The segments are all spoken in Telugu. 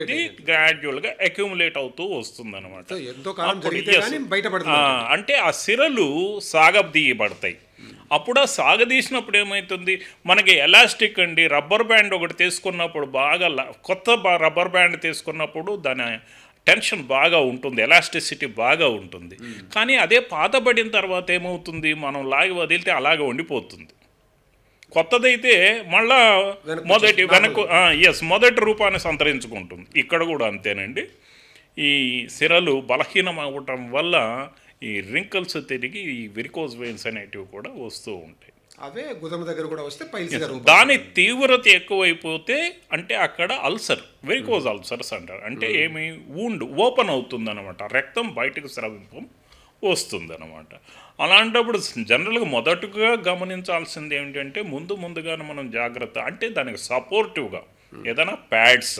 ఇది గ్రాడ్యువల్గా అక్యుములేట్ అవుతూ వస్తుంది అనమాట సో ఎంతో కాలం జరిగితే కానీ బయటపడుతుంది అంటే ఆ సిరలు సాగదీయబడతాయి అప్పుడు ఆ సాగదీసినప్పుడు ఏమవుతుంది మనకి ఎలాస్టిక్ అండి రబ్బర్ బ్యాండ్ ఒకటి తీసుకున్నప్పుడు బాగా ల- కొత్త బా- రబ్బర్ బ్యాండ్ తీసుకున్నప్పుడు దాని టెన్షన్ బాగా ఉంటుంది ఎలాస్టిసిటీ బాగా ఉంటుంది కానీ అదే పాతబడిన తర్వాత ఏమవుతుంది మనం లాగి వదిలితే అలాగే ఉండిపోతుంది కొత్తదైతే మళ్ళా వెనక్కి మొదటి వెనక్కు ఎస్ మొదటి రూపాన్ని సంతరించుకుంటుంది ఇక్కడ కూడా అంతేనండి ఈ సిరలు బలహీనం అవ్వటం వల్ల ఈ రింకల్స్ తిరిగి ఈ విరికోజ్ వెయిన్స్ అనేటివి కూడా వస్తూ ఉంటాయి అవే గుదమ దగ్గర కూడా వస్తే పైల్స్ గారు దాని తీవ్రత ఎక్కువైపోతే అంటే అక్కడ అల్సర్ వెరికోజ్ అల్సర్స్ అంటారు అంటే ఏమి వూండ్ ఓపెన్ అవుతుంది అనమాట రక్తం బయటకు స్రవింపం వస్తుంది అనమాట అలాంటప్పుడు జనరల్గా మొదటగా గమనించాల్సింది ఏమిటంటే ముందు ముందుగానే మనం జాగ్రత్త అంటే దానికి సపోర్టివ్గా ఏదైనా ప్యాడ్స్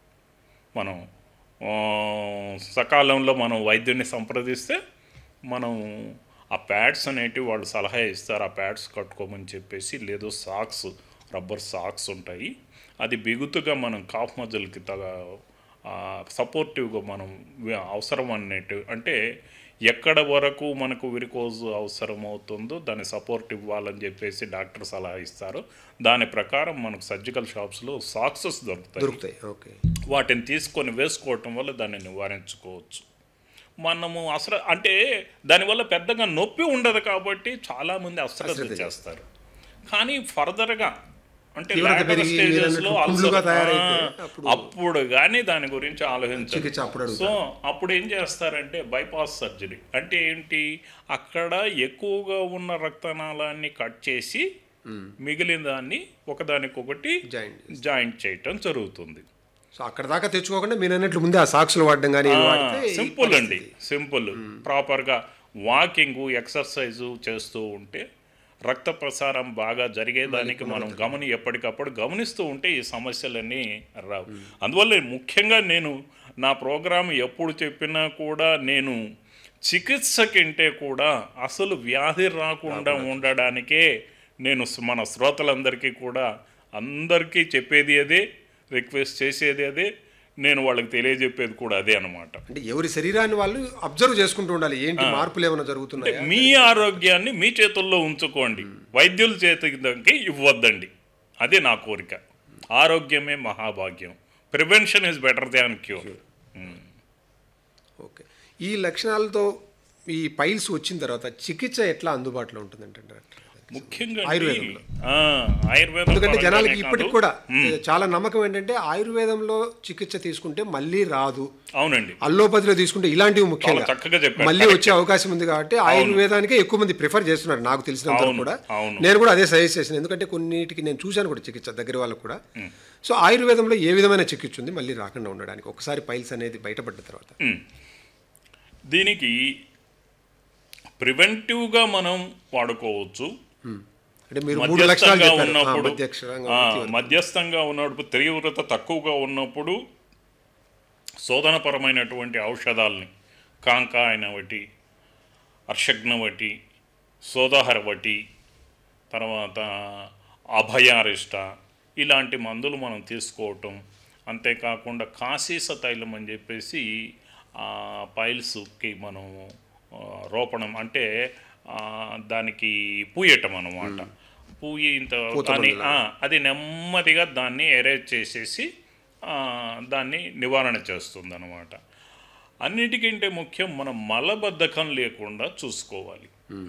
మనం ఆ, సకాలంలో మనం వైద్యుని సంప్రదిస్తే మనం ఆ ప్యాడ్స్ అనేటివి వాళ్ళు సలహా ఇస్తారు ఆ ప్యాడ్స్ కట్టుకోమని చెప్పేసి లేదు సాక్స్ రబ్బర్ సాక్స్ ఉంటాయి అది బిగుతుగా మనం కాఫ్ మజల్కి తగ సపోర్టివ్గా మనం వి- అవసరం అన్నట్టు అంటే ఎక్కడ వరకు మనకు విరికోజ్ అవసరం అవుతుందో దాన్ని సపోర్ట్ ఇవ్వాలని చెప్పేసి డాక్టర్ సలహా ఇస్తారు దాని ప్రకారం మనకు సర్జికల్ షాప్స్లో సాక్సెస్ దొరుకుతాయి దొరుకుతాయి ఓకే వాటిని తీసుకొని వేసుకోవటం వల్ల దాన్ని నివారించుకోవచ్చు మనము అసలు అంటే దానివల్ల పెద్దగా నొప్పి ఉండదు కాబట్టి చాలామంది అశ్రద్ధ చేస్తారు కానీ ఫర్దర్గా అంటే తీవ్రత later పెరిగి stages మీరు లో అన్నట్టు పుండ్లుగా ulcer- తయారైతే ఆ, అప్పుడు- అప్పుడు కానీ దాని గురించి ఆలోచించాలి చికిత్స అప్పుడు సో అప్పుడు ఏం చేస్తారంటే బైపాస్ సర్జరీ అంటే ఏంటి అక్కడ ఎక్కువగా ఉన్న రక్తనాళాన్ని కట్ చేసి మిగిలిన దాన్ని ఒకదానికొకటి జాయింట్ జాయింట్ చేయటం జరుగుతుంది సో అక్కడ దాకా తెచ్చుకోకుండా మీరు అన్నట్లు ముందే ఆ సాక్స్లు వాడడం కానీ ఇవి వాడితే ఈ సింపుల్ అండి సింపుల్ ప్రాపర్గా వాకింగ్ ఎక్సర్సైజు చేస్తూ ఉంటే రక్త ప్రసారం బాగా జరిగేదానికి మనం గమని ఎప్పటికప్పుడు గమనిస్తూ ఉంటే ఈ సమస్యలన్నీ రావు అందువల్ల ముఖ్యంగా నేను నా ప్రోగ్రాం ఎప్పుడు చెప్పినా కూడా నేను చికిత్స కంటే కూడా అసలు వ్యాధి రాకుండా ఉండడానికే నేను స్- మన శ్రోతలందరికీ కూడా అందరికీ చెప్పేది అదే రిక్వెస్ట్ చేసేది అదే నేను వాళ్ళకి తెలియజెప్పేది కూడా అదే అనమాట అంటే ఎవరి శరీరాన్ని వాళ్ళు అబ్జర్వ్ చేసుకుంటూ ఉండాలి ఏంటి మార్పులు ఏమైనా జరుగుతున్నాయి మీ ఆరోగ్యాన్ని మీ చేతుల్లో ఉంచుకోండి వైద్యుల చేతికి ఇవ్వద్దండి అదే నా కోరిక ఆరోగ్యమే మహాభాగ్యం prevention is better than cure okay ఈ లక్షణాలతో ఈ పైల్స్ వచ్చిన తర్వాత చికిత్స ఎట్లా అందుబాటులో ఉంటుందంటే డాక్టర్ ముఖ్యంగా ఆయుర్వేదంలో. ఆ, ఆయుర్వేదం ఎందుకంటే పరంగానే జనాలకి కాదు. ఇప్పటికి కూడా చాలా నమ్మకం ఏంటంటే ఆయుర్వేదంలో చికిత్స తీసుకుంటే మళ్ళీ రాదు అవునండి అల్లోపతిలో తీసుకుంటే ఇలాంటివి ముఖ్యంగా చాలా చక్కగా చెప్పారు. మళ్ళీ వచ్చే అవకాశం ఉంది కాబట్టి ఆయుర్వేదానికే ఎక్కువ మంది ప్రిఫర్ చేస్తున్నారు నాకు తెలిసినంత వరకు అవును, కూడా అవును. నేను కూడా అదే సజెస్ట్ చేశాను ఎందుకంటే కొన్నిటికి నేను చూశాను కూడా చికిత్స దగ్గర వాళ్ళకు కూడా సో ఆయుర్వేదంలో ఏ విధమైన చికిత్స ఉంది మళ్ళీ రాకుండా ఉండడానికి ఒకసారి పైల్స్ అనేది బయటపడ్డ తర్వాత దీనికి ప్రివెంటివ్గా మనం వాడుకోవచ్చు అంటే మీరు మూడు లక్షణాలు మధ్యస్థంగా చెప్పారు ఆ, ఉన్నప్పుడు మధ్యక్షరంగా ఆ, మధ్యస్థంగా ఉన్నప్పుడు తీవ్రత తక్కువగా ఉన్నప్పుడు శోధనపరమైనటువంటి ఔషధాలని కాంకాయనవటి అర్షగ్నవటి సోదాహరవటి తర్వాత అభయారిష్ట ఇలాంటి మందులు మనం తీసుకోవటం అంతేకాకుండా కాశీస తైలం అని చెప్పేసి ఆ పైల్స్కి మనం ఆ, రోపణం అంటే ఆ, దానికి పూయటం అన్నమాట పూయి ఇంత దాన్ని ఆ, అది నెమ్మదిగా దాన్ని ఎరేజ్ చేసేసి ఆ, దాన్ని నివారణ చేస్తుంది అనమాట అన్నిటికంటే ముఖ్యం మనం మలబద్ధకం లేకుండా చూసుకోవాలి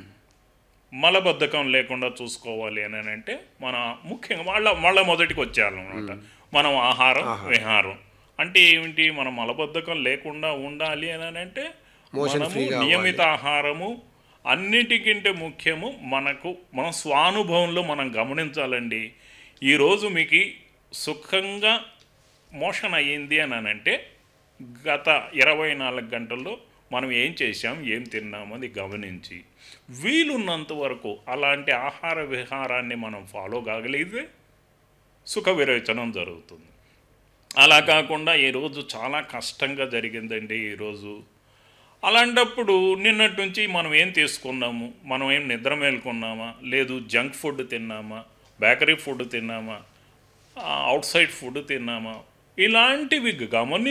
మలబద్ధకం లేకుండా చూసుకోవాలి అని అంటే మన ముఖ్యంగా వాళ్ళ వాళ్ళ మొదటికి వచ్చేయాలన్నమాట మనం ఆహారం విహారం అంటే ఏమిటి మనం మలబద్ధకం లేకుండా ఉండాలి అని అంటే Motion మనము free గా నియమిత ఆహారము అన్నిటికంటే ముఖ్యము మనకు మన స్వానుభవంలో మనం గమనించాలండి ఈరోజు మీకు సుఖంగా మోషన్ అయ్యింది అని అంటే గత ఇరవై నాలుగు గంటల్లో మనం ఏం చేశాం ఏం తిన్నామని గమనించి వీలున్నంత వరకు అలాంటి ఆహార విహారాన్ని మనం ఫాలో కాగలిగితే సుఖ విరేచనం జరుగుతుంది అలా కాకుండా ఈరోజు చాలా కష్టంగా జరిగిందండి ఈరోజు అలాంటప్పుడు నిన్నటి నుంచి మనం ఏం తీసుకున్నాము మనం ఏం నిద్ర మేల్కొన్నామా లేదు జంక్ ఫుడ్ తిన్నామా బేకరీ ఫుడ్ తిన్నామా అవుట్ సైడ్ ఫుడ్ తిన్నామా ఇలాంటివి గమని